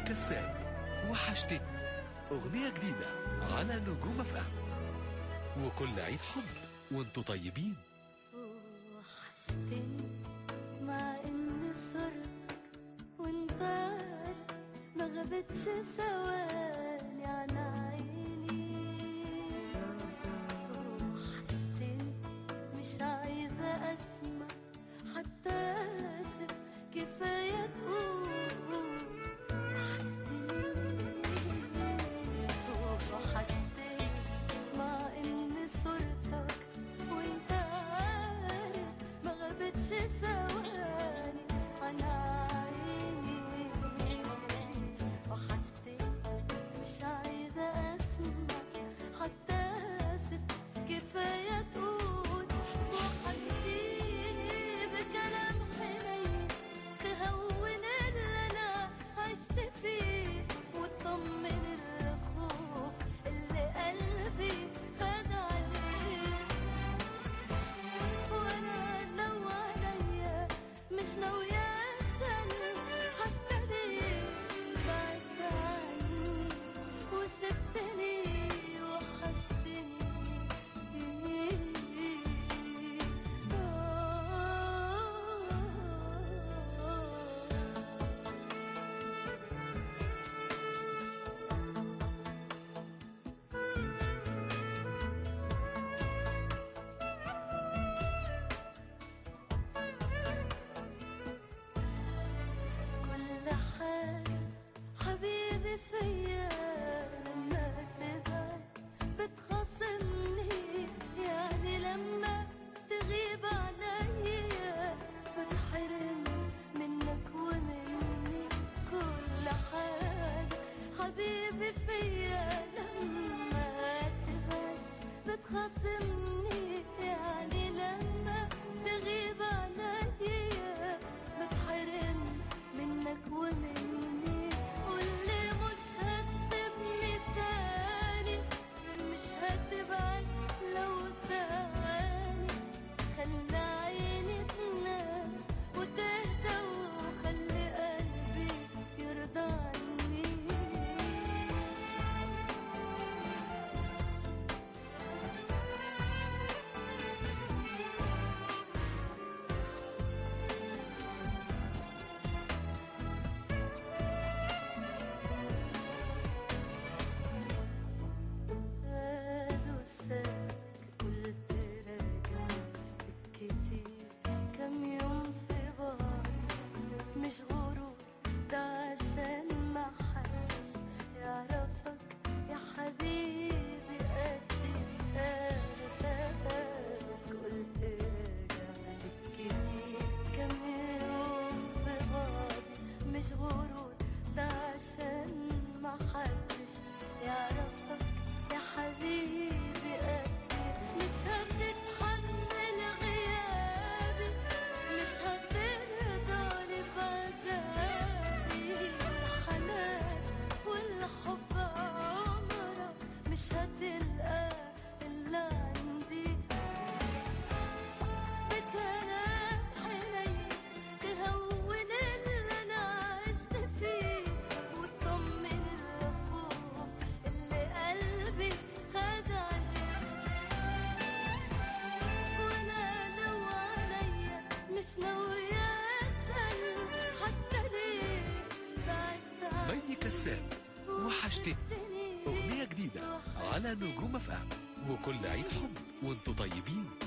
كساب وحشتني أغنية جديدة على نجوم اف ام وكل عيد حب وانتوا طيبين وحشتني مع ان صرتك وانت عارف ما غابتش ثواني عن عيني وحشتني مش عايزة اسمع حتى اسف كفاية تقول وحشتني وحشتني مع ان صورتك وانت عارف ما غابتش ثواني عن عيني وحشتني مش عايزة اسمع حتى اسف كفاية تقول وحشتيني بكلام حنين تهون اللي انا عشت فيه وتطمن الخوف اللي قلبي خد عليه وانا لو عليا مش ناوية اسأل حتى ليه بعدت عني وسبتني وحشتني آه كل حاجة حبيبي فيا لما تبعد بتخاصمني يعني لما تغيب عليا بتحرم منك ومني كل حاجة حبيبي فيا لما تبعد بتخاصمني يعني لما تغيب عليا بتحرم منك ومني واللي مش هتسيبني تاني مش هتبعد لو ثواني خلي عيني تنام وتهدى وخلي قلبي يرضى عني قالوا سابك قلت راجع بالكتير كم يوم في بعض مش غرور ده عشان ما حدش يعرفك يا حبيبي قدي قالوا سابك قلت راجع بالكتير كم يوم في بعض مش غرور ده عشان ما حدش يعرفك يا حبيبي قدي مش هتتحمل غيابي مش هترضى لي بعذابي الحنان والحب عمرك مش هتلقى إلا عندي بكلام حنين تهون اللي انا عشت فيه وتطمن الخوف اللي قلبي خد عليه وانا لو عليا مش ناوية اسأل حتى ليه بعدت عني مي كساب وحشتني أغنية جديدة على نجوم اف ام وكل عيد حب وانتوا طيبين